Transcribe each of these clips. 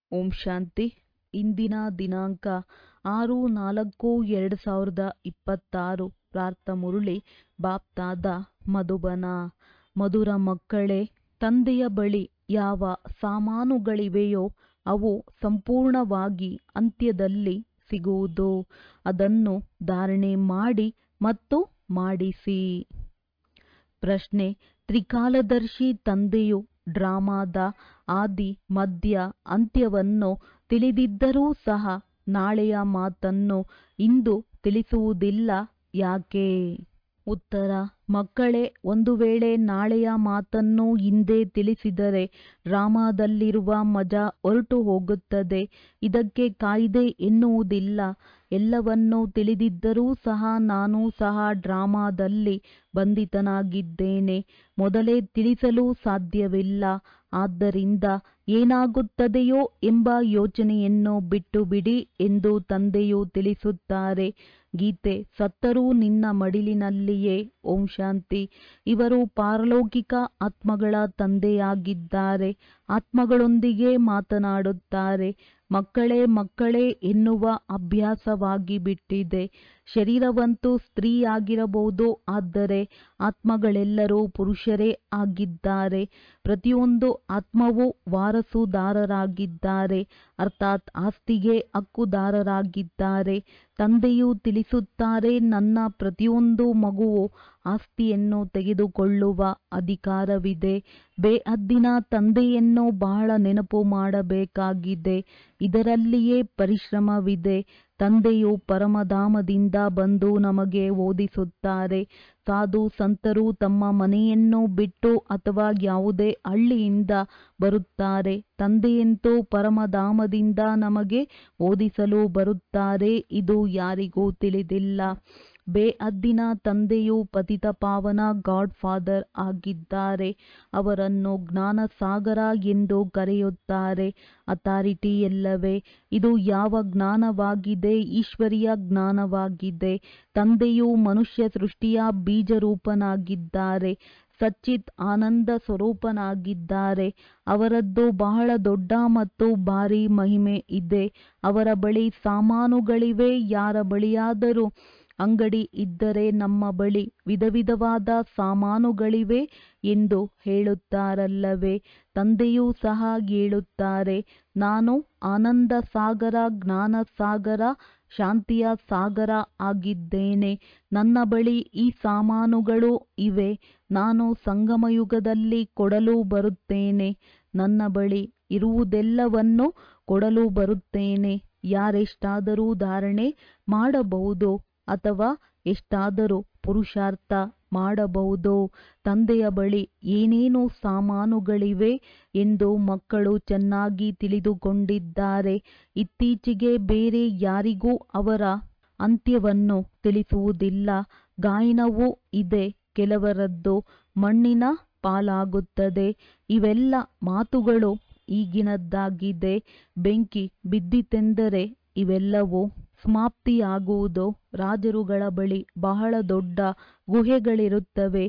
ಓಂ ಶಾಂತಿ ಇಂದಿನ ದಿನಾಂಕ ಆರು ನಾಲ್ಕು ಎರಡು ಸಾವಿರದ ಇಪ್ಪತ್ತಾರು ಪ್ರಾರ್ಥ ಮುರುಳಿ ಬಾಪ್ತಾದ ಮಧುಬನ ಮಧುರ ಮಕ್ಕಳೇ ತಂದೆಯ ಬಳಿ ಯಾವ ಸಾಮಾನುಗಳಿವೆಯೋ ಅವು ಸಂಪೂರ್ಣವಾಗಿ ಅಂತ್ಯದಲ್ಲಿ ಸಿಗುವುದು ಅದನ್ನು ಧಾರಣೆ ಮಾಡಿ ಮತ್ತು ಮಾಡಿಸಿ ಪ್ರಶ್ನೆ ತ್ರಿಕಾಲದರ್ಶಿ ತಂದೆಯು ಡ್ರಾಮಾದ ಆದಿ ಮಧ್ಯ ಅಂತ್ಯವನ್ನು ತಿಳಿದಿದ್ದರೂ ಸಹ ನಾಳೆಯ ಮಾತನ್ನು ಇಂದು ತಿಳಿಸುವುದಿಲ್ಲ ಯಾಕೆ ಉತ್ತರ ಮಕ್ಕಳೇ ಒಂದು ವೇಳೆ ನಾಳೆಯ ಮಾತನ್ನು ಹಿಂದೆ ತಿಳಿಸಿದರೆ ಡ್ರಾಮಾದಲ್ಲಿರುವ ಮಜಾ ಹೊರಟು ಹೋಗುತ್ತದೆ ಇದಕ್ಕೆ ಕಾಯ್ದೆ ಎನ್ನುವುದಿಲ್ಲ ಎಲ್ಲವನ್ನೂ ತಿಳಿದಿದ್ದರೂ ಸಹ ನಾನು ಸಹ ಡ್ರಾಮಾದಲ್ಲಿ ಬಂಧಿತನಾಗಿದ್ದೇನೆ ಮೊದಲೇ ತಿಳಿಸಲು ಸಾಧ್ಯವಿಲ್ಲ ಆದ್ದರಿಂದ ಏನಾಗುತ್ತದೆಯೋ ಎಂಬ ಯೋಚನೆಯನ್ನು ಬಿಟ್ಟು ಬಿಡಿ ಎಂದು ತಂದೆಯು ತಿಳಿಸುತ್ತಾರೆ ಗೀತೆ ಸತ್ತರೂ ನಿನ್ನ ಮಡಿಲಿನಲ್ಲಿಯೇ ಓಂ ಶಾಂತಿ ಇವರು ಪಾರಲೌಕಿಕ ಆತ್ಮಗಳ ತಂದೆಯಾಗಿದ್ದಾರೆ ಆತ್ಮಗಳೊಂದಿಗೆ ಮಾತನಾಡುತ್ತಾರೆ ಮಕ್ಕಳೇ ಮಕ್ಕಳೇ ಎನ್ನುವ ಅಭ್ಯಾಸವಾಗಿ ಬಿಟ್ಟಿದೆ ಶರೀರವಂತೂ ಸ್ತ್ರೀಯಾಗಿರಬಹುದು ಆದರೆ ಆತ್ಮಗಳೆಲ್ಲರೂ ಪುರುಷರೇ ಆಗಿದ್ದಾರೆ ಪ್ರತಿಯೊಂದು ಆತ್ಮವೂ ವಾರಸುದಾರರಾಗಿದ್ದಾರೆ ಅರ್ಥಾತ್ ಆಸ್ತಿಗೆ ಹಕ್ಕುದಾರರಾಗಿದ್ದಾರೆ ತಂದೆಯು ತಿಳಿಸುತ್ತಾರೆ ನನ್ನ ಪ್ರತಿಯೊಂದು ಮಗುವು ಆಸ್ತಿಯನ್ನು ತೆಗೆದುಕೊಳ್ಳುವ ಅಧಿಕಾರವಿದೆ ಬೇಹದ್ದಿನ ತಂದೆಯನ್ನು ಬಹಳ ನೆನಪು ಮಾಡಬೇಕಾಗಿದೆ ಇದರಲ್ಲಿಯೇ ಪರಿಶ್ರಮವಿದೆ ತಂದೆಯು ಪರಮಧಾಮದಿಂದ ಬಂದು ನಮಗೆ ಓದಿಸುತ್ತಾರೆ ಸಾಧು ಸಂತರು ತಮ್ಮ ಮನೆಯನ್ನು ಬಿಟ್ಟು ಅಥವಾ ಯಾವುದೇ ಹಳ್ಳಿಯಿಂದ ಬರುತ್ತಾರೆ ತಂದೆಯಂತೂ ಪರಮಧಾಮದಿಂದ ನಮಗೆ ಓದಿಸಲು ಬರುತ್ತಾರೆ ಇದು ಯಾರಿಗೂ ತಿಳಿದಿಲ್ಲ ಬೇಹದ್ದಿನ ತಂದೆಯು ಪತಿತ ಪಾವನ ಗಾಡ್ ಫಾದರ್ ಆಗಿದ್ದಾರೆ ಅವರನ್ನು ಜ್ಞಾನ ಸಾಗರ ಎಂದು ಕರೆಯುತ್ತಾರೆ ಅಥಾರಿಟಿ ಎಲ್ಲವೇ ಇದು ಯಾವ ಜ್ಞಾನವಾಗಿದೆ ಈಶ್ವರಿಯ ಜ್ಞಾನವಾಗಿದೆ ತಂದೆಯು ಮನುಷ್ಯ ಸೃಷ್ಟಿಯ ಬೀಜರೂಪನಾಗಿದ್ದಾರೆ ಸಚ್ಚಿತ್ ಆನಂದ ಸ್ವರೂಪನಾಗಿದ್ದಾರೆ ಅವರದ್ದು ಬಹಳ ದೊಡ್ಡ ಮತ್ತು ಭಾರಿ ಮಹಿಮೆ ಇದೆ ಅವರ ಬಳಿ ಸಾಮಾನುಗಳಿವೆ ಯಾರ ಬಳಿಯಾದರೂ ಅಂಗಡಿ ಇದ್ದರೆ ನಮ್ಮ ಬಳಿ ವಿಧ ವಿಧವಾದ ಸಾಮಾನುಗಳಿವೆ ಎಂದು ಹೇಳುತ್ತಾರಲ್ಲವೇ ತಂದೆಯೂ ಸಹ ಹೇಳುತ್ತಾರೆ ನಾನು ಆನಂದ ಸಾಗರ ಜ್ಞಾನ ಸಾಗರ ಶಾಂತಿಯ ಸಾಗರ ಆಗಿದ್ದೇನೆ ನನ್ನ ಬಳಿ ಈ ಸಾಮಾನುಗಳು ಇವೆ ನಾನು ಸಂಗಮಯುಗದಲ್ಲಿ ಕೊಡಲು ಬರುತ್ತೇನೆ ನನ್ನ ಬಳಿ ಇರುವುದೆಲ್ಲವನ್ನು ಕೊಡಲು ಬರುತ್ತೇನೆ ಯಾರೆಷ್ಟಾದರೂ ಧಾರಣೆ ಮಾಡಬಹುದು ಅಥವಾ ಎಷ್ಟಾದರೂ ಪುರುಷಾರ್ಥ ಮಾಡಬಹುದು ತಂದೆಯ ಬಳಿ ಏನೇನು ಸಾಮಾನುಗಳಿವೆ ಎಂದು ಮಕ್ಕಳು ಚೆನ್ನಾಗಿ ತಿಳಿದುಕೊಂಡಿದ್ದಾರೆ ಇತ್ತೀಚೆಗೆ ಬೇರೆ ಯಾರಿಗೂ ಅವರ ಅಂತ್ಯವನ್ನು ತಿಳಿಸುವುದಿಲ್ಲ ಗಾಯನವೂ ಇದೆ ಕೆಲವರದ್ದು ಮಣ್ಣಿನ ಪಾಲಾಗುತ್ತದೆ ಇವೆಲ್ಲ ಮಾತುಗಳು ಈಗಿನದ್ದಾಗಿದೆ ಬೆಂಕಿ ಬಿದ್ದಿತೆಂದರೆ ಇವೆಲ್ಲವೂ ಸಮಾಪ್ತಿಯಾಗುವುದು ರಾಜರುಗಳ ಬಳಿ ಬಹಳ ದೊಡ್ಡ ಗುಹೆಗಳಿರುತ್ತವೆ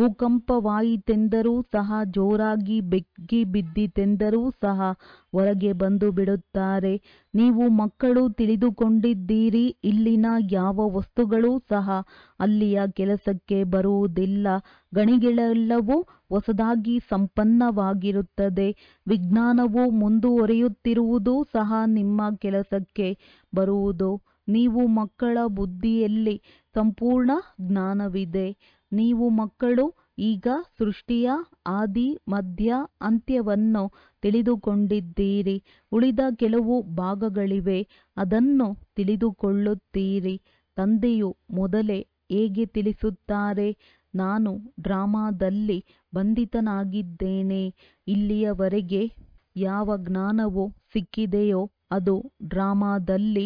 ಭೂಕಂಪವಾಯಿತೆಂದರೂ ಸಹ ಜೋರಾಗಿ ಬೆಂಕಿ ಬಿದ್ದಿತೆಂದರೂ ಸಹ ಹೊರಗೆ ಬಂದು ಬಿಡುತ್ತಾರೆ ನೀವು ಮಕ್ಕಳು ತಿಳಿದುಕೊಂಡಿದ್ದೀರಿ ಇಲ್ಲಿನ ಯಾವ ವಸ್ತುಗಳೂ ಸಹ ಅಲ್ಲಿಯ ಕೆಲಸಕ್ಕೆ ಬರುವುದಿಲ್ಲ ಗಣಿಗಳೆಲ್ಲವೂ ಹೊಸದಾಗಿ ಸಂಪನ್ನವಾಗಿರುತ್ತದೆ ವಿಜ್ಞಾನವು ಮುಂದುವರಿಯುತ್ತಿರುವುದು ಸಹ ನಿಮ್ಮ ಕೆಲಸಕ್ಕೆ ಬರುವುದು ನೀವು ಮಕ್ಕಳ ಬುದ್ಧಿಯಲ್ಲಿ ಸಂಪೂರ್ಣ ಜ್ಞಾನವಿದೆ ನೀವು ಮಕ್ಕಳು ಈಗ ಸೃಷ್ಟಿಯ ಆದಿ ಮಧ್ಯ ಅಂತ್ಯವನ್ನು ತಿಳಿದುಕೊಂಡಿದ್ದೀರಿ ಉಳಿದ ಕೆಲವು ಭಾಗಗಳಿವೆ ಅದನ್ನು ತಿಳಿದುಕೊಳ್ಳುತ್ತೀರಿ ತಂದೆಯು ಮೊದಲೇ ಹೇಗೆ ತಿಳಿಸುತ್ತಾರೆ ನಾನು ಡ್ರಾಮಾದಲ್ಲಿ ಬಂಧಿತನಾಗಿದ್ದೇನೆ ಇಲ್ಲಿಯವರೆಗೆ ಯಾವ ಜ್ಞಾನವು ಸಿಕ್ಕಿದೆಯೋ ಅದು ಡ್ರಾಮಾದಲ್ಲಿ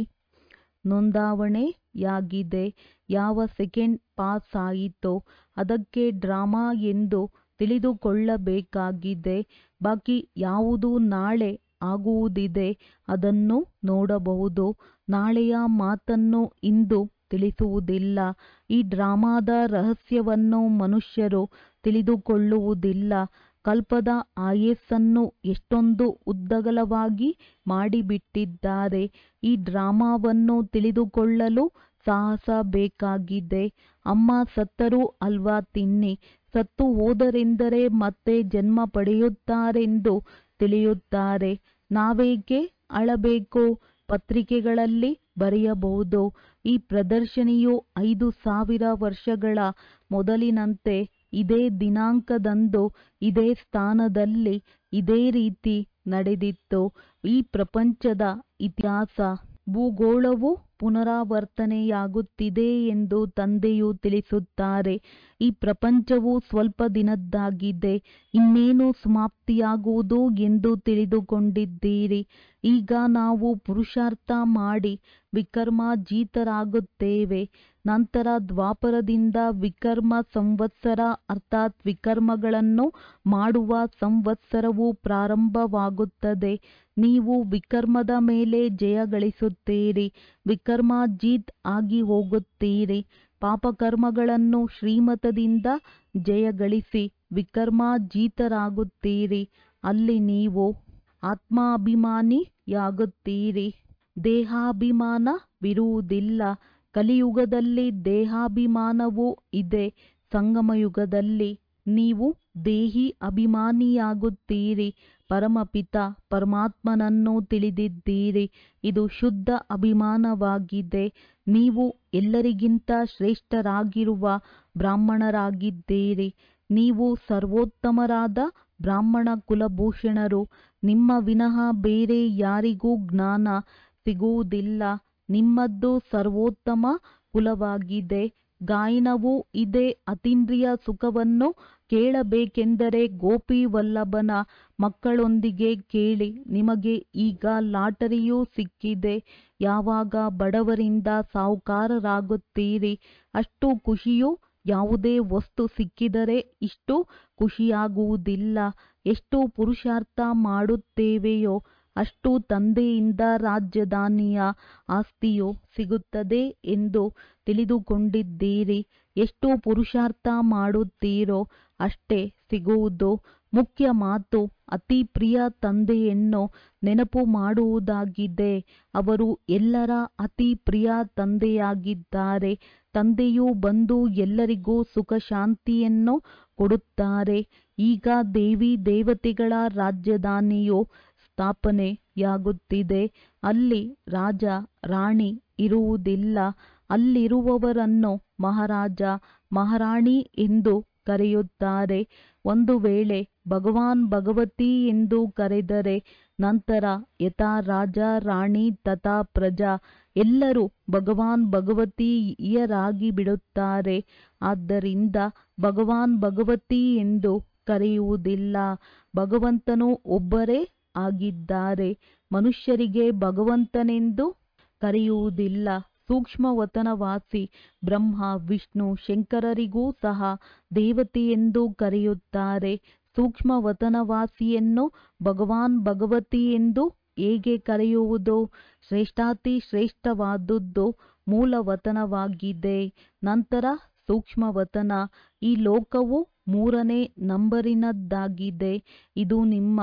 ನೋಂದಾವಣೆಯಾಗಿದೆ ಯಾವ ಸೆಕೆಂಡ್ ಪಾಸ್ ಆಯಿತೋ ಅದಕ್ಕೆ ಡ್ರಾಮಾ ಎಂದು ತಿಳಿದುಕೊಳ್ಳಬೇಕಾಗಿದೆ ಬಾಕಿ ಯಾವುದು ನಾಳೆ ಆಗುವುದಿದೆ ಅದನ್ನು ನೋಡಬಹುದು ನಾಳೆಯ ಮಾತನ್ನು ಇಂದು ತಿಳಿಸುವುದಿಲ್ಲ ಈ ಡ್ರಾಮಾದ ರಹಸ್ಯವನ್ನು ಮನುಷ್ಯರು ತಿಳಿದುಕೊಳ್ಳುವುದಿಲ್ಲ ಕಲ್ಪದ ಆಯಸ್ಸನ್ನು ಎಷ್ಟೊಂದು ಉದ್ದಗಲವಾಗಿ ಮಾಡಿಬಿಟ್ಟಿದ್ದಾರೆ ಈ ಡ್ರಾಮಾವನ್ನು ತಿಳಿದುಕೊಳ್ಳಲು ಸಾಹಸ ಬೇಕಾಗಿದೆ ಅಮ್ಮ ಸತ್ತರೂ ಅಲ್ವಾ ತಿನ್ನಿ ಸತ್ತು ಹೋದರೆಂದರೆ ಮತ್ತೆ ಜನ್ಮ ಪಡೆಯುತ್ತಾರೆಂದು ತಿಳಿಯುತ್ತಾರೆ ನಾವೇಕೆ ಅಳಬೇಕು ಪತ್ರಿಕೆಗಳಲ್ಲಿ ಬರೆಯಬಹುದು ಈ ಪ್ರದರ್ಶನಿಯು ಐದು ಸಾವಿರ ವರ್ಷಗಳ ಮೊದಲಿನಂತೆ ಇದೇ ದಿನಾಂಕದಂದು ಇದೇ ಸ್ಥಾನದಲ್ಲಿ ಇದೇ ರೀತಿ ನಡೆದಿತ್ತು ಈ ಪ್ರಪಂಚದ ಇತಿಹಾಸ ಭೂಗೋಳವು ಪುನರಾವರ್ತನೆಯಾಗುತ್ತಿದೆ ಎಂದು ತಂದೆಯು ತಿಳಿಸುತ್ತಾರೆ ಈ ಪ್ರಪಂಚವು ಸ್ವಲ್ಪ ದಿನದ್ದಾಗಿದೆ ಇನ್ನೇನು ಸಮಾಪ್ತಿಯಾಗುವುದು ಎಂದು ತಿಳಿದುಕೊಂಡಿದ್ದೀರಿ ಈಗ ನಾವು ಪುರುಷಾರ್ಥ ಮಾಡಿ ವಿಕರ್ಮಾಜೀತರಾಗುತ್ತೇವೆ ನಂತರ ದ್ವಾಪರದಿಂದ ವಿಕರ್ಮ ಸಂವತ್ಸರ ಅರ್ಥಾತ್ ವಿಕರ್ಮಗಳನ್ನು ಮಾಡುವ ಸಂವತ್ಸರವು ಪ್ರಾರಂಭವಾಗುತ್ತದೆ ನೀವು ವಿಕರ್ಮದ ಮೇಲೆ ಜಯ ಗಳಿಸುತ್ತೀರಿ ವಿಕರ್ಮಾಜೀತ್ ಆಗಿ ಹೋಗುತ್ತೀರಿ ಪಾಪಕರ್ಮಗಳನ್ನು ಶ್ರೀಮತದಿಂದ ಜಯಗಳಿಸಿ ವಿಕರ್ಮಾಜೀತರಾಗುತ್ತೀರಿ ಅಲ್ಲಿ ನೀವು ಆತ್ಮಾಭಿಮಾನಿಯಾಗುತ್ತೀರಿ ದೇಹಾಭಿಮಾನವಿರುವುದಿಲ್ಲ ಕಲಿಯುಗದಲ್ಲಿ ದೇಹಾಭಿಮಾನವೂ ಇದೆ ಸಂಗಮಯುಗದಲ್ಲಿ ನೀವು ದೇಹಿ ಅಭಿಮಾನಿಯಾಗುತ್ತೀರಿ ಪರಮಪಿತ ಪರಮಾತ್ಮನನ್ನು ತಿಳಿದಿದ್ದೀರಿ ಇದು ಶುದ್ಧ ಅಭಿಮಾನವಾಗಿದೆ ನೀವು ಎಲ್ಲರಿಗಿಂತ ಶ್ರೇಷ್ಠರಾಗಿರುವ ಬ್ರಾಹ್ಮಣರಾಗಿದ್ದೀರಿ ನೀವು ಸರ್ವೋತ್ತಮರಾದ ಬ್ರಾಹ್ಮಣ ಕುಲಭೂಷಣರು ನಿಮ್ಮ ವಿನಃ ಬೇರೆ ಯಾರಿಗೂ ಜ್ಞಾನ ಸಿಗುವುದಿಲ್ಲ ನಿಮ್ಮದ್ದು ಸರ್ವೋತ್ತಮ ಕುಲವಾಗಿದೆ ಗಾಯನವೂ ಇದೆ ಅತೀಂದ್ರಿಯ ಸುಖವನ್ನು ಕೇಳಬೇಕೆಂದರೆ ಗೋಪಿ ವಲ್ಲಭನ ಮಕ್ಕಳೊಂದಿಗೆ ಕೇಳಿ ನಿಮಗೆ ಈಗ ಲಾಟರಿಯೂ ಸಿಕ್ಕಿದೆ ಯಾವಾಗ ಬಡವರಿಂದ ಸಾಹುಕಾರರಾಗುತ್ತೀರಿ ಅಷ್ಟು ಖುಷಿಯು ಯಾವುದೇ ವಸ್ತು ಸಿಕ್ಕಿದರೆ ಇಷ್ಟು ಖುಷಿಯಾಗುವುದಿಲ್ಲ ಎಷ್ಟು ಪುರುಷಾರ್ಥ ಮಾಡುತ್ತೇವೆಯೋ ಅಷ್ಟು ತಂದೆಯಿಂದ ರಾಜಧಾನಿಯ ಆಸ್ತಿಯು ಸಿಗುತ್ತದೆ ಎಂದು ತಿಳಿದುಕೊಂಡಿದ್ದೀರಿ ಎಷ್ಟು ಪುರುಷಾರ್ಥ ಮಾಡುತ್ತೀರೋ ಅಷ್ಟೇ ಸಿಗುವುದು ಮುಖ್ಯ ಮಾತು ಅತಿ ಪ್ರಿಯ ತಂದೆಯನ್ನು ನೆನಪು ಮಾಡುವುದಾಗಿದೆ ಅವರು ಎಲ್ಲರ ಅತಿ ಪ್ರಿಯ ತಂದೆಯಾಗಿದ್ದಾರೆ ತಂದೆಯು ಬಂದು ಎಲ್ಲರಿಗೂ ಸುಖ ಶಾಂತಿಯನ್ನು ಕೊಡುತ್ತಾರೆ ಈಗ ದೇವಿ ದೇವತೆಗಳ ರಾಜಧಾನಿಯು ಸ್ಥಾಪನೆಯಾಗುತ್ತಿದೆ ಅಲ್ಲಿ ರಾಜ ರಾಣಿ ಇರುವುದಿಲ್ಲ ಅಲ್ಲಿರುವವರನ್ನು ಮಹಾರಾಜ ಮಹಾರಾಣಿ ಎಂದು ಕರೆಯುತ್ತಾರೆ ಒಂದು ವೇಳೆ ಭಗವಾನ್ ಭಗವತಿ ಎಂದು ಕರೆದರೆ ನಂತರ ಯಥಾ ರಾಜ ರಾಣಿ ತಥಾ ಪ್ರಜಾ ಎಲ್ಲರೂ ಭಗವಾನ್ ಭಗವತಿಯರಾಗಿ ಬಿಡುತ್ತಾರೆ ಆದ್ದರಿಂದ ಭಗವಾನ್ ಭಗವತಿ ಎಂದು ಕರೆಯುವುದಿಲ್ಲ ಭಗವಂತನು ಒಬ್ಬರೇ ಆಗಿದ್ದಾರೆ ಮನುಷ್ಯರಿಗೆ ಭಗವಂತನೆಂದು ಕರೆಯುವುದಿಲ್ಲ ಸೂಕ್ಷ್ಮವತನವಾಸಿ ಬ್ರಹ್ಮ ವಿಷ್ಣು ಶಂಕರರಿಗೂ ಸಹ ದೇವತೆಯೆಂದು ಕರೆಯುತ್ತಾರೆ ಸೂಕ್ಷ್ಮವತನವಾಸಿಯನ್ನು ಭಗವಾನ್ ಭಗವತಿ ಎಂದು ಹೇಗೆ ಕರೆಯುವುದು ಶ್ರೇಷ್ಠಾತಿ ಶ್ರೇಷ್ಠವಾದುದು ಮೂಲವತನವಾಗಿದೆ ನಂತರ ಸೂಕ್ಷ್ಮವತನ ಈ ಲೋಕವು ಮೂರನೇ ನಂಬರಿನದ್ದಾಗಿದೆ ಇದು ನಿಮ್ಮ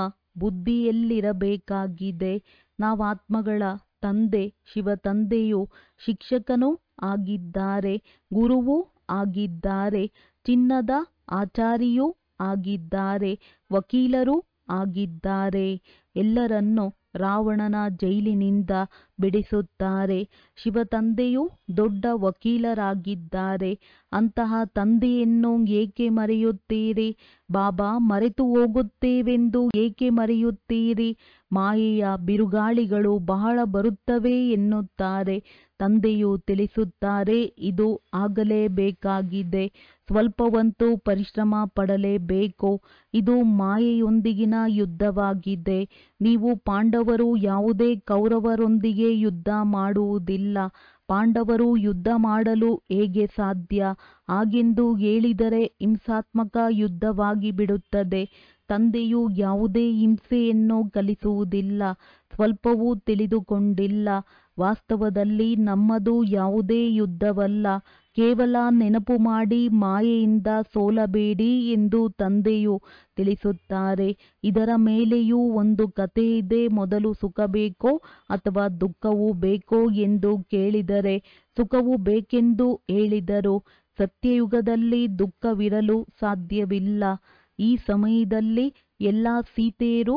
ಬುದ್ಧಿಯಲ್ಲಿರಬೇಕಾಗಿದೆ ನಾವಾತ್ಮಗಳ ತಂದೆ ಶಿವತಂದೆಯು ಶಿಕ್ಷಕನೂ ಆಗಿದ್ದಾರೆ ಗುರುವೂ ಆಗಿದ್ದಾರೆ ಚಿನ್ನದ ಆಚಾರಿಯೂ ಆಗಿದ್ದಾರೆ ವಕೀಲರೂ ಆಗಿದ್ದಾರೆ ಎಲ್ಲರನ್ನೂ ರಾವಣನ ಜೈಲಿನಿಂದ ಬಿಡಿಸುತ್ತಾರೆ ಶಿವತಂದೆಯು ದೊಡ್ಡ ವಕೀಲರಾಗಿದ್ದಾರೆ ಅಂತಹ ತಂದೆಯನ್ನು ಏಕೆ ಮರೆಯುತ್ತೀರಿ ಬಾಬಾ ಮರೆತು ಹೋಗುತ್ತೇವೆಂದು ಏಕೆ ಮರೆಯುತ್ತೀರಿ ಮಾಯೆಯ ಬಿರುಗಾಳಿಗಳು ಬಹಳ ಬರುತ್ತವೆ ಎನ್ನುತ್ತಾರೆ ತಂದೆಯು ತಿಳಿಸುತ್ತಾರೆ ಇದು ಆಗಲೇಬೇಕಾಗಿದೆ ಸ್ವಲ್ಪವಂತೂ ಪರಿಶ್ರಮ ಪಡಲೇಬೇಕು ಇದು ಮಾಯೆಯೊಂದಿಗಿನ ಯುದ್ಧವಾಗಿದೆ ನೀವು ಪಾಂಡವರು ಯಾವುದೇ ಕೌರವರೊಂದಿಗೆ ಯುದ್ಧ ಮಾಡುವುದಿಲ್ಲ ಪಾಂಡವರು ಯುದ್ಧ ಮಾಡಲು ಹೇಗೆ ಸಾಧ್ಯ ಹಾಗೆಂದು ಹೇಳಿದರೆ ಹಿಂಸಾತ್ಮಕ ಯುದ್ಧವಾಗಿ ಬಿಡುತ್ತದೆ ತಂದೆಯು ಯಾವುದೇ ಹಿಂಸೆಯನ್ನು ಕಲಿಸುವುದಿಲ್ಲ ಸ್ವಲ್ಪವೂ ತಿಳಿದುಕೊಂಡಿಲ್ಲ ವಾಸ್ತವದಲ್ಲಿ ನಮ್ಮದು ಯಾವುದೇ ಯುದ್ಧವಲ್ಲ ಕೇವಲ ನೆನಪು ಮಾಡಿ ಮಾಯೆಯಿಂದ ಸೋಲಬೇಡಿ ಎಂದು ತಂದೆಯು ತಿಳಿಸುತ್ತಾರೆ ಇದರ ಮೇಲೆಯೂ ಒಂದು ಕಥೆ ಇದೆ ಮೊದಲು ಸುಖ ಬೇಕೋ ಅಥವಾ ದುಃಖವು ಬೇಕೋ ಎಂದು ಕೇಳಿದರೆ ಸುಖವು ಬೇಕೆಂದು ಹೇಳಿದರು ಸತ್ಯಯುಗದಲ್ಲಿ ದುಃಖವಿರಲು ಸಾಧ್ಯವಿಲ್ಲ ಈ ಸಮಯದಲ್ಲಿ ಎಲ್ಲ ಸೀತೆಯರು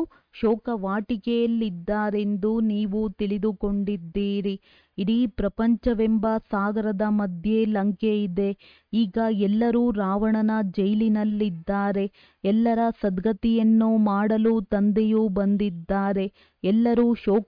ಶೋಕವಾಟಿಕೆಯಲ್ಲಿದ್ದಾರೆಂದು ನೀವು ತಿಳಿದುಕೊಂಡಿದ್ದೀರಿ ಇಡೀ ಪ್ರಪಂಚವೆಂಬ ಸಾಗರದ ಮಧ್ಯೆ ಲಂಕೆ ಇದೆ ಈಗ ಎಲ್ಲರೂ ರಾವಣನ ಜೈಲಿನಲ್ಲಿದ್ದಾರೆ ಎಲ್ಲರ ಸದ್ಗತಿಯನ್ನು ಮಾಡಲು ತಂದೆಯೂ ಬಂದಿದ್ದಾರೆ ಎಲ್ಲರೂ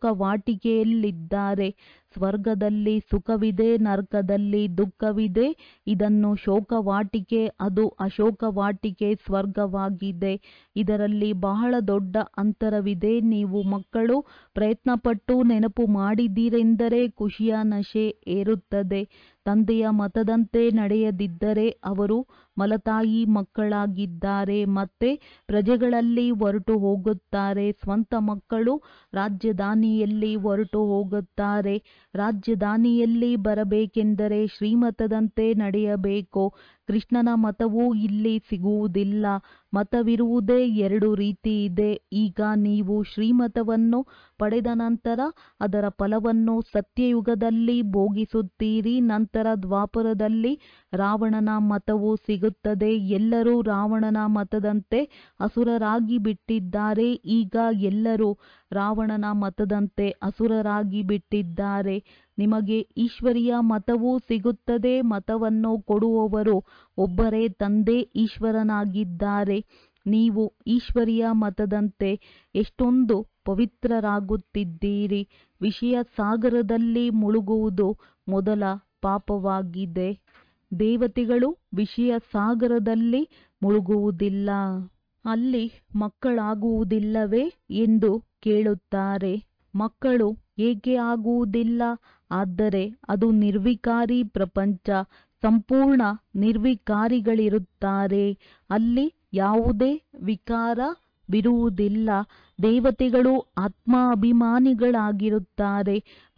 ಶೋಕವಾಟಿಕೆಯಲ್ಲಿದ್ದಾರೆ ಸ್ವರ್ಗದಲ್ಲಿ ಸುಖವಿದೆ ನರಕದಲ್ಲಿ ದುಃಖವಿದೆ ಇದನ್ನು ಶೋಕವಾಟಿಕೆ ಅದು ಅಶೋಕವಾಟಿಕೆ ಸ್ವರ್ಗವಾಗಿದೆ ಇದರಲ್ಲಿ ಬಹಳ ದೊಡ್ಡ ಅಂತರವಿದೆ ನೀವು ಮಕ್ಕಳು ಪ್ರಯತ್ನಪಟ್ಟು ನೆನಪು ಮಾಡಿದ್ದೀರೆಂದರೆ ಖುಷಿಯ ನಶೆ ಏರುತ್ತದೆ ತಂದೆಯ ಮತದಂತೆ ನಡೆಯದಿದ್ದರೆ ಅವರು ಮಲತಾಯಿ ಮಕ್ಕಳಾಗಿದ್ದಾರೆ ಮತ್ತೆ ಪ್ರಜೆಗಳಲ್ಲಿ ಹೊರಟು ಹೋಗುತ್ತಾರೆ ಸ್ವಂತ ಮಕ್ಕಳು ರಾಜಧಾನಿಯಲ್ಲಿ ಹೊರಟು ಹೋಗುತ್ತಾರೆ ರಾಜಧಾನಿಯಲ್ಲಿ ಬರಬೇಕೆಂದರೆ ಶ್ರೀಮತದಂತೆ ನಡೆಯಬೇಕು ಕೃಷ್ಣನ ಮತವು ಇಲ್ಲಿ ಸಿಗುವುದಿಲ್ಲ ಮತವಿರುವುದೇ ಎರಡು ರೀತಿ ಇದೆ ಈಗ ನೀವು ಶ್ರೀಮತವನ್ನು ಪಡೆದ ನಂತರ ಅದರ ಫಲವನ್ನು ಸತ್ಯಯುಗದಲ್ಲಿ ಭೋಗಿಸುತ್ತೀರಿ ನಂತರ ದ್ವಾಪರದಲ್ಲಿ ರಾವಣನ ಮತವು ಸಿಗುತ್ತದೆ ಎಲ್ಲರೂ ರಾವಣನ ಮತದಂತೆ ಅಸುರರಾಗಿ ಬಿಟ್ಟಿದ್ದಾರೆ ಈಗ ಎಲ್ಲರೂ ರಾವಣನ ಮತದಂತೆ ಅಸುರರಾಗಿ ಬಿಟ್ಟಿದ್ದಾರೆ ನಿಮಗೆ ಈಶ್ವರಿಯ ಮತವೂ ಸಿಗುತ್ತದೆ ಮತವನ್ನು ಕೊಡುವವರು ಒಬ್ಬರೇ ತಂದೆ ಈಶ್ವರನಾಗಿದ್ದಾರೆ ನೀವು ಈಶ್ವರಿಯ ಮತದಂತೆ ಎಷ್ಟೊಂದು ಪವಿತ್ರರಾಗುತ್ತಿದ್ದೀರಿ ವಿಷಯ ಸಾಗರದಲ್ಲಿ ಮುಳುಗುವುದು ಮೊದಲ ಪಾಪವಾಗಿದೆ ದೇವತೆಗಳು ವಿಷಯ ಸಾಗರದಲ್ಲಿ ಮುಳುಗುವುದಿಲ್ಲ ಅಲ್ಲಿ ಮಕ್ಕಳಾಗುವುದಿಲ್ಲವೇ ಎಂದು ಕೇಳುತ್ತಾರೆ ಮಕ್ಕಳು ಏಕೆ ಆಗುವುದಿಲ್ಲ ಆದರೆ ಅದು ನಿರ್ವಿಕಾರಿ ಪ್ರಪಂಚ ಸಂಪೂರ್ಣ ನಿರ್ವಿಕಾರಿಗಳಿರುತ್ತಾರೆ ಅಲ್ಲಿ ಯಾವುದೇ ವಿಕಾರವಿರುವುದಿಲ್ಲ ದೇವತೆಗಳು ಆತ್ಮಾಭಿಮಾನಿಗಳಾಗಿರುತ್ತಾರೆ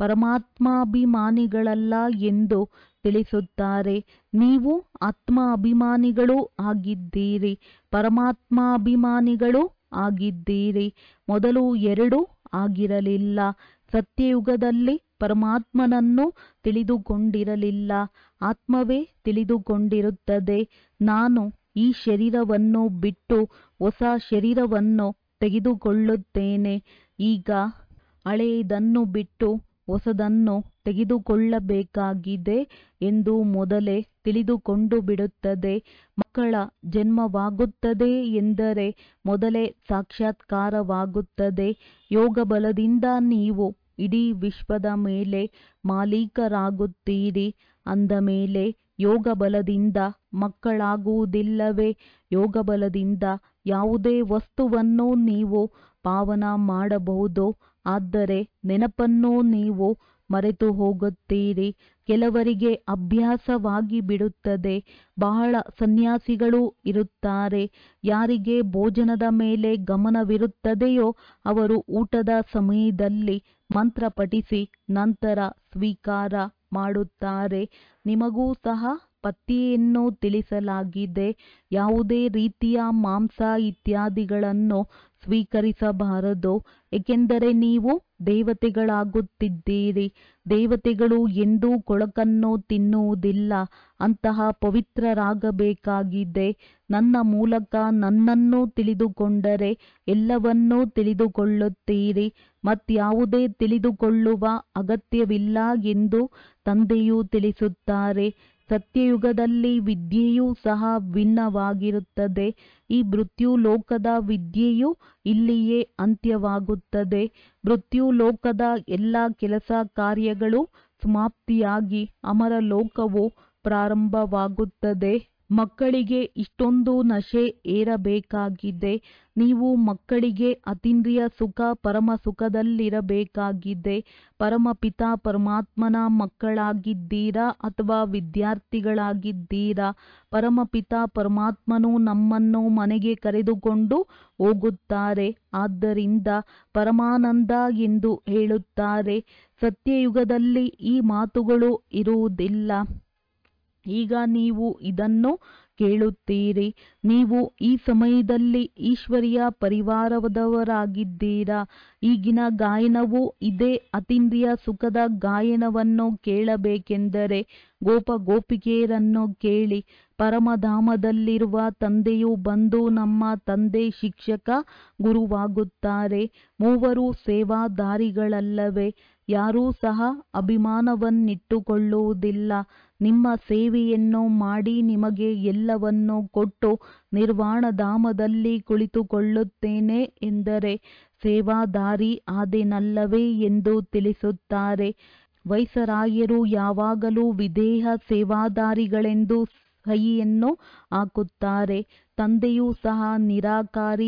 ಪರಮಾತ್ಮಾಭಿಮಾನಿಗಳಲ್ಲ ಎಂದು ತಿಳಿಸುತ್ತಾರೆ ನೀವು ಆತ್ಮ ಅಭಿಮಾನಿಗಳು ಆಗಿದ್ದೀರಿ ಪರಮಾತ್ಮಾಭಿಮಾನಿಗಳು ಆಗಿದ್ದೀರಿ ಮೊದಲು ಎರಡು ಆಗಿರಲಿಲ್ಲ ಸತ್ಯಯುಗದಲ್ಲಿ ಪರಮಾತ್ಮನನ್ನು ತಿಳಿದುಕೊಂಡಿರಲಿಲ್ಲ ಆತ್ಮವೇ ತಿಳಿದುಕೊಂಡಿರುತ್ತದೆ ನಾನು ಈ ಶರೀರವನ್ನು ಬಿಟ್ಟು ಹೊಸ ಶರೀರವನ್ನು ತೆಗೆದುಕೊಳ್ಳುತ್ತೇನೆ ಈಗ ಹಳೆಯದನ್ನು ಬಿಟ್ಟು ಹೊಸದನ್ನು ತೆಗೆದುಕೊಳ್ಳಬೇಕಾಗಿದೆ ಎಂದು ಮೊದಲೇ ತಿಳಿದುಕೊಂಡು ಬಿಡುತ್ತದೆ ಮಕ್ಕಳ ಜನ್ಮವಾಗುತ್ತದೆ ಎಂದರೆ ಮೊದಲೇ ಸಾಕ್ಷಾತ್ಕಾರವಾಗುತ್ತದೆ ಯೋಗ ಬಲದಿಂದ ನೀವು ಇಡೀ ವಿಶ್ವದ ಮೇಲೆ ಮಾಲೀಕರಾಗುತ್ತೀರಿ ಅಂದ ಮೇಲೆ ಯೋಗ ಬಲದಿಂದ ಮಕ್ಕಳಾಗುವುದಿಲ್ಲವೇ ಯೋಗ ಬಲದಿಂದ ಯಾವುದೇ ವಸ್ತುವನ್ನು ನೀವು ಪಾವನ ಮಾಡಬಹುದು ಆದರೆ ನೆನಪನ್ನು ನೀವು ಮರೆತು ಹೋಗುತ್ತೀರಿ ಕೆಲವರಿಗೆ ಅಭ್ಯಾಸವಾಗಿ ಬಿಡುತ್ತದೆ ಬಹಳ ಸನ್ಯಾಸಿಗಳು ಇರುತ್ತಾರೆ ಯಾರಿಗೆ ಭೋಜನದ ಮೇಲೆ ಗಮನವಿರುತ್ತದೆಯೋ ಅವರು ಊಟದ ಸಮಯದಲ್ಲಿ ಮಂತ್ರ ಪಠಿಸಿ ನಂತರ ಸ್ವೀಕಾರ ಮಾಡುತ್ತಾರೆ ನಿಮಗೂ ಸಹ ಪತ್ಯೆಯನ್ನು ತಿಳಿಸಲಾಗಿದೆ ಯಾವುದೇ ರೀತಿಯ ಮಾಂಸ ಇತ್ಯಾದಿಗಳನ್ನು ಸ್ವೀಕರಿಸಬಾರದು ಏಕೆಂದರೆ ನೀವು ದೇವತೆಗಳಾಗುತ್ತಿದ್ದೀರಿ ದೇವತೆಗಳು ಎಂದೂ ಕೊಳಕನ್ನು ತಿನ್ನುವುದಿಲ್ಲ ಅಂತಹ ಪವಿತ್ರರಾಗಬೇಕಾಗಿದೆ ನನ್ನ ಮೂಲಕ ನನ್ನನ್ನು ತಿಳಿದುಕೊಂಡರೆ ಎಲ್ಲವನ್ನೂ ತಿಳಿದುಕೊಳ್ಳುತ್ತೀರಿ ಮತ್ಯಾವುದೇ ತಿಳಿದುಕೊಳ್ಳುವ ಅಗತ್ಯವಿಲ್ಲ ಎಂದು ತಂದೆಯು ತಿಳಿಸುತ್ತಾರೆ ಸತ್ಯಯುಗದಲ್ಲಿ ವಿದ್ಯೆಯೂ ಸಹ ಭಿನ್ನವಾಗಿರುತ್ತದೆ ಈ ಮೃತ್ಯು ಲೋಕದ ವಿದ್ಯೆಯು ಇಲ್ಲಿಯೇ ಅಂತ್ಯವಾಗುತ್ತದೆ ಮೃತ್ಯು ಲೋಕದ ಎಲ್ಲ ಕೆಲಸ ಕಾರ್ಯಗಳು ಸಮಾಪ್ತಿಯಾಗಿ ಅಮರ ಲೋಕವು ಪ್ರಾರಂಭವಾಗುತ್ತದೆ ಮಕ್ಕಳಿಗೆ ಇಷ್ಟೊಂದು ನಶೆ ಏರಬೇಕಾಗಿದೆ ನೀವು ಮಕ್ಕಳಿಗೆ ಅತೀಂದ್ರಿಯ ಸುಖ ಪರಮ ಸುಖದಲ್ಲಿರಬೇಕಾಗಿದೆ ಪರಮಪಿತ ಪರಮಾತ್ಮನ ಮಕ್ಕಳಾಗಿದ್ದೀರಾ ಅಥವಾ ವಿದ್ಯಾರ್ಥಿಗಳಾಗಿದ್ದೀರಾ ಪರಮಪಿತ ಪರಮಾತ್ಮನು ನಮ್ಮನ್ನು ಮನೆಗೆ ಕರೆದುಕೊಂಡು ಹೋಗುತ್ತಾರೆ ಆದ್ದರಿಂದ ಪರಮಾನಂದ ಎಂದು ಹೇಳುತ್ತಾರೆ ಸತ್ಯಯುಗದಲ್ಲಿ ಈ ಮಾತುಗಳು ಇರುವುದಿಲ್ಲ ಈಗ ನೀವು ಇದನ್ನು ಕೇಳುತ್ತೀರಿ ನೀವು ಈ ಸಮಯದಲ್ಲಿ ಈಶ್ವರಿಯ ಪರಿವಾರದವರಾಗಿದ್ದೀರಾ ಈಗಿನ ಗಾಯನವು ಇದೇ ಅತೀಂದ್ರಿಯ ಸುಖದ ಗಾಯನವನ್ನು ಕೇಳಬೇಕೆಂದರೆ ಗೋಪ ಗೋಪಿಕೆಯರನ್ನು ಕೇಳಿ ಪರಮಧಾಮದಲ್ಲಿರುವ ತಂದೆಯು ಬಂದು ನಮ್ಮ ತಂದೆ ಶಿಕ್ಷಕ ಗುರುವಾಗುತ್ತಾರೆ ಮೂವರು ಸೇವಾದಾರಿಗಳಲ್ಲವೇ ಯಾರೂ ಸಹ ಅಭಿಮಾನವನ್ನಿಟ್ಟುಕೊಳ್ಳುವುದಿಲ್ಲ ನಿಮ್ಮ ಸೇವೆಯನ್ನು ಮಾಡಿ ನಿಮಗೆ ಎಲ್ಲವನ್ನೂ ಕೊಟ್ಟು ನಿರ್ವಾಣಧಾಮದಲ್ಲಿ ಕುಳಿತುಕೊಳ್ಳುತ್ತೇನೆ ಎಂದರೆ ಸೇವಾದಾರಿ ಆದೆನಲ್ಲವೇ ಎಂದು ತಿಳಿಸುತ್ತಾರೆ ವೈಸರಾಯರು ಯಾವಾಗಲೂ ವಿಧೇಯ ಸೇವಾದಾರಿಗಳೆಂದು ಸಹಿಯನ್ನು ಹಾಕುತ್ತಾರೆ ತಂದೆಯೂ ಸಹ ನಿರಾಕಾರಿ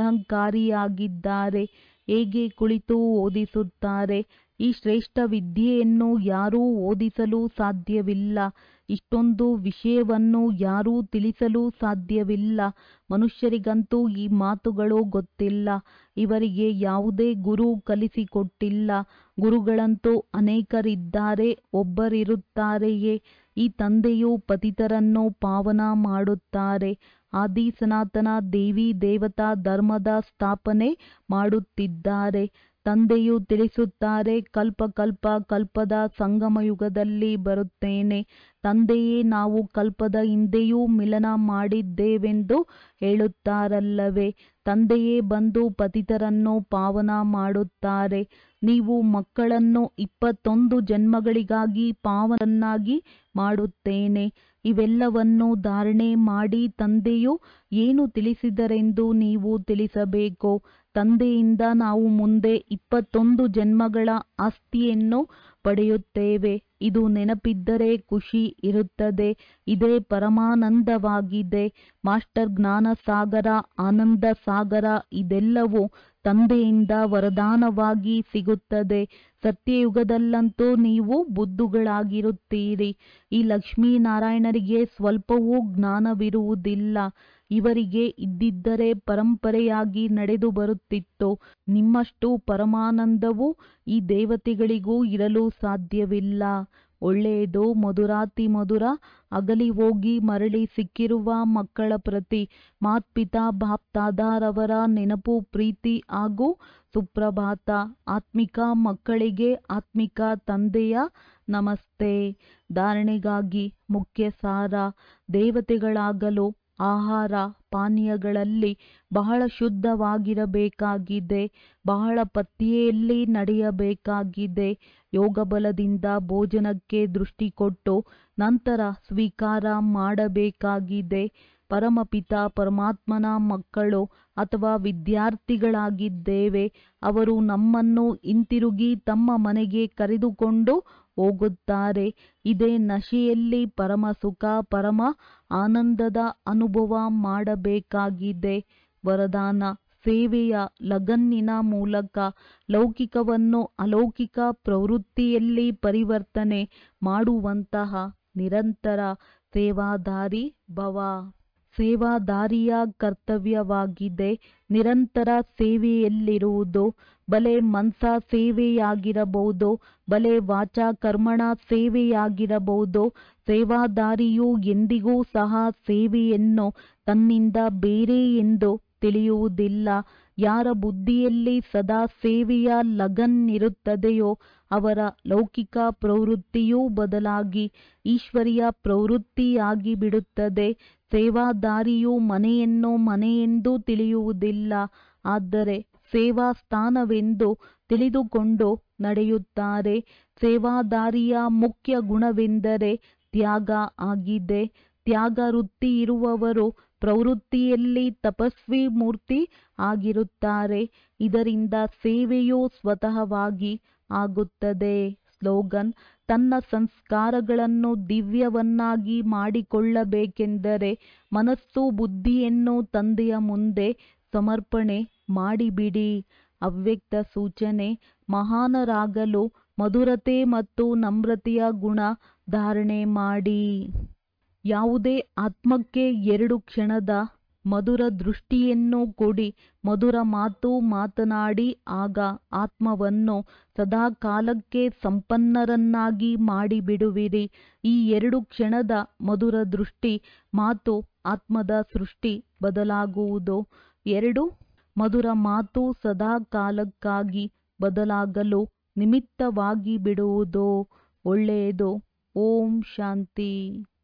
ನಿರಹಂಕಾರಿಯಾಗಿದ್ದಾರೆ ಹೇಗೆ ಕುಳಿತು ಓದಿಸುತ್ತಾರೆ ಈ ಶ್ರೇಷ್ಠ ವಿದ್ಯೆಯನ್ನು ಯಾರೂ ಓದಿಸಲು ಸಾಧ್ಯವಿಲ್ಲ ಇಷ್ಟೊಂದು ವಿಷಯವನ್ನು ಯಾರೂ ತಿಳಿಸಲು ಸಾಧ್ಯವಿಲ್ಲ ಮನುಷ್ಯರಿಗಂತೂ ಈ ಮಾತುಗಳು ಗೊತ್ತಿಲ್ಲ ಇವರಿಗೆ ಯಾವುದೇ ಗುರು ಕಲಿಸಿಕೊಟ್ಟಿಲ್ಲ ಗುರುಗಳಂತೂ ಅನೇಕರಿದ್ದಾರೆ ಒಬ್ಬರಿರುತ್ತಾರೆಯೇ ಈ ತಂದೆಯು ಪತಿತರನ್ನು ಪಾವನ ಮಾಡುತ್ತಾರೆ ಆದಿ ಸನಾತನ ದೇವಿ ದೇವತಾ ಧರ್ಮದ ಸ್ಥಾಪನೆ ಮಾಡುತ್ತಿದ್ದಾರೆ ತಂದೆಯು ತಿಳಿಸುತ್ತಾರೆ ಕಲ್ಪ ಕಲ್ಪ ಕಲ್ಪದ ಸಂಗಮಯುಗದಲ್ಲಿ ಬರುತ್ತೇನೆ ತಂದೆಯೇ ನಾವು ಕಲ್ಪದ ಹಿಂದೆಯೂ ಮಿಲನ ಮಾಡಿದ್ದೇವೆಂದು ಹೇಳುತ್ತಾರಲ್ಲವೇ ತಂದೆಯೇ ಬಂದು ಪತಿತರನ್ನು ಪಾವನ ಮಾಡುತ್ತಾರೆ ನೀವು ಮಕ್ಕಳನ್ನು ಇಪ್ಪತ್ತೊಂದು ಜನ್ಮಗಳಿಗಾಗಿ ಪಾವನನ್ನಾಗಿ ಮಾಡುತ್ತೇನೆ ಇವೆಲ್ಲವನ್ನು ಧಾರಣೆ ಮಾಡಿ ತಂದೆಯು ಏನು ತಿಳಿಸಿದರೆಂದು ನೀವು ತಿಳಿಸಬೇಕು ತಂದೆಯಿಂದ ನಾವು ಮುಂದೆ ಇಪ್ಪತ್ತೊಂದು ಜನ್ಮಗಳ ಆಸ್ತಿಯನ್ನು ಪಡೆಯುತ್ತೇವೆ ಇದು ನೆನಪಿದ್ದರೆ ಖುಷಿ ಇರುತ್ತದೆ ಇದೇ ಪರಮಾನಂದವಾಗಿದೆ ಮಾಸ್ಟರ್ ಜ್ಞಾನ ಸಾಗರ ಆನಂದ ಸಾಗರ ಇದೆಲ್ಲವೂ ತಂದೆಯಿಂದ ವರದಾನವಾಗಿ ಸಿಗುತ್ತದೆ ಸತ್ಯಯುಗದಲ್ಲಂತೂ ನೀವು ಬುದ್ಧುಗಳಾಗಿರುತ್ತೀರಿ ಈ ಲಕ್ಷ್ಮೀನಾರಾಯಣರಿಗೆ ಸ್ವಲ್ಪವೂ ಜ್ಞಾನವಿರುವುದಿಲ್ಲ ಇವರಿಗೆ ಇದ್ದಿದ್ದರೆ ಪರಂಪರೆಯಾಗಿ ನಡೆದು ಬರುತ್ತಿತ್ತು ನಿಮ್ಮಷ್ಟು ಪರಮಾನಂದವು ಈ ದೇವತೆಗಳಿಗೂ ಇರಲು ಸಾಧ್ಯವಿಲ್ಲ ಒಳ್ಳೆಯದು ಮಧುರಾತಿ ಮಧುರ ಅಗಲಿ ಹೋಗಿ ಮರಳಿ ಸಿಕ್ಕಿರುವ ಮಕ್ಕಳ ಪ್ರತಿ ಮಾತ್ಪಿತಾ ಬಾಪ್ತಾದಾರವರ ನೆನಪು ಪ್ರೀತಿ ಹಾಗೂ ಸುಪ್ರಭಾತ ಆತ್ಮಿಕ ಮಕ್ಕಳಿಗೆ ಆತ್ಮಿಕ ತಂದೆಯ ನಮಸ್ತೆ ಧಾರಣೆಗಾಗಿ ಮುಖ್ಯ ಸಾರ ದೇವತೆಗಳಾಗಲು ಆಹಾರ ಪಾನೀಯಗಳಲ್ಲಿ ಬಹಳ ಶುದ್ಧವಾಗಿರಬೇಕಾಗಿದೆ ಬಹಳ ಪತ್ಯೆಯಲ್ಲಿ ನಡೆಯಬೇಕಾಗಿದೆ ಯೋಗ ಬಲದಿಂದ ಭೋಜನಕ್ಕೆ ದೃಷ್ಟಿ ಕೊಟ್ಟು ನಂತರ ಸ್ವೀಕಾರ ಮಾಡಬೇಕಾಗಿದೆ ಪರಮಪಿತ ಪರಮಾತ್ಮನ ಮಕ್ಕಳು ಅಥವಾ ವಿದ್ಯಾರ್ಥಿಗಳಾಗಿದ್ದೇವೆ ಅವರು ನಮ್ಮನ್ನು ಹಿಂತಿರುಗಿ ತಮ್ಮ ಮನೆಗೆ ಕರೆದುಕೊಂಡು ಹೋಗುತ್ತಾರೆ ಇದೇ ನಶೆಯಲ್ಲಿ ಪರಮ ಸುಖ ಪರಮ ಆನಂದದ ಅನುಭವ ಮಾಡಬೇಕಾಗಿದೆ ವರದಾನ ಸೇವೆಯ ಲಗನ್ನಿನ ಮೂಲಕ ಲೌಕಿಕವನ್ನು ಅಲೌಕಿಕ ಪ್ರವೃತ್ತಿಯಲ್ಲಿ ಪರಿವರ್ತನೆ ಮಾಡುವಂತಹ ನಿರಂತರ ಸೇವಾದಾರಿ ಭವ ಸೇವಾದಾರಿಯ ಕರ್ತವ್ಯವಾಗಿದೆ ನಿರಂತರ ಸೇವೆಯಲ್ಲಿರುವುದು ಬಲೆ ಮನ್ಸ ಸೇವೆಯಾಗಿರಬಹುದು ಬಲೆ ವಾಚಾ ಕರ್ಮಣ ಸೇವೆಯಾಗಿರಬಹುದು ಸೇವಾದಾರಿಯು ಎಂದಿಗೂ ಸಹ ಸೇವೆಯನ್ನು ತನ್ನಿಂದ ಬೇರೆ ಎಂದು ತಿಳಿಯುವುದಿಲ್ಲ ಯಾರ ಬುದ್ಧಿಯಲ್ಲಿ ಸದಾ ಸೇವೆಯ ಲಗನ್ ಇರುತ್ತದೆಯೋ ಅವರ ಲೌಕಿಕ ಪ್ರವೃತ್ತಿಯೂ ಬದಲಾಗಿ ಈಶ್ವರಿಯ ಪ್ರವೃತ್ತಿಯಾಗಿ ಬಿಡುತ್ತದೆ ಸೇವಾದಾರಿಯು ಮನೆಯನ್ನು ಮನೆಯೆಂದು ತಿಳಿಯುವುದಿಲ್ಲ ಆದರೆ ಸೇವಾ ಸ್ಥಾನವೆಂದು ತಿಳಿದುಕೊಂಡು ನಡೆಯುತ್ತಾರೆ ಸೇವಾದಾರಿಯ ಮುಖ್ಯ ಗುಣವೆಂದರೆ ತ್ಯಾಗ ಆಗಿದೆ ತ್ಯಾಗ ವೃತ್ತಿ ಇರುವವರು ಪ್ರವೃತ್ತಿಯಲ್ಲಿ ತಪಸ್ವಿ ಮೂರ್ತಿ ಆಗಿರುತ್ತಾರೆ ಇದರಿಂದ ಸೇವೆಯು ಸ್ವತಃವಾಗಿ ಆಗುತ್ತದೆ ಸ್ಲೋಗನ್ ತನ್ನ ಸಂಸ್ಕಾರಗಳನ್ನು ದಿವ್ಯವನ್ನಾಗಿ ಮಾಡಿಕೊಳ್ಳಬೇಕೆಂದರೆ ಮನಸ್ಸು ಬುದ್ಧಿಯನ್ನು ತಂದೆಯ ಮುಂದೆ ಸಮರ್ಪಣೆ ಮಾಡಿಬಿಡಿ ಅವ್ಯಕ್ತ ಸೂಚನೆ ಮಹಾನರಾಗಲು ಮಧುರತೆ ಮತ್ತು ನಮ್ರತೆಯ ಗುಣ ಧಾರಣೆ ಮಾಡಿ ಯಾವುದೇ ಆತ್ಮಕ್ಕೆ ಎರಡು ಕ್ಷಣದ ಮಧುರ ದೃಷ್ಟಿಯನ್ನು ಕೊಡಿ ಮಧುರ ಮಾತು ಮಾತನಾಡಿ ಆಗ ಆತ್ಮವನ್ನು ಸದಾಕಾಲಕ್ಕೆ ಸಂಪನ್ನರನ್ನಾಗಿ ಮಾಡಿಬಿಡುವಿರಿ ಈ ಎರಡು ಕ್ಷಣದ ಮಧುರ ದೃಷ್ಟಿ ಮಾತು ಆತ್ಮದ ಸೃಷ್ಟಿ ಬದಲಾಗುವುದು ಎರಡು ಮಧುರ ಮಾತು ಸದಾಕಾಲಕ್ಕಾಗಿ ಬದಲಾಗಲು ನಿಮಿತ್ತವಾಗಿ ಬಿಡುವುದು ಒಳ್ಳೆಯದು ಓಂ ಶಾಂತಿ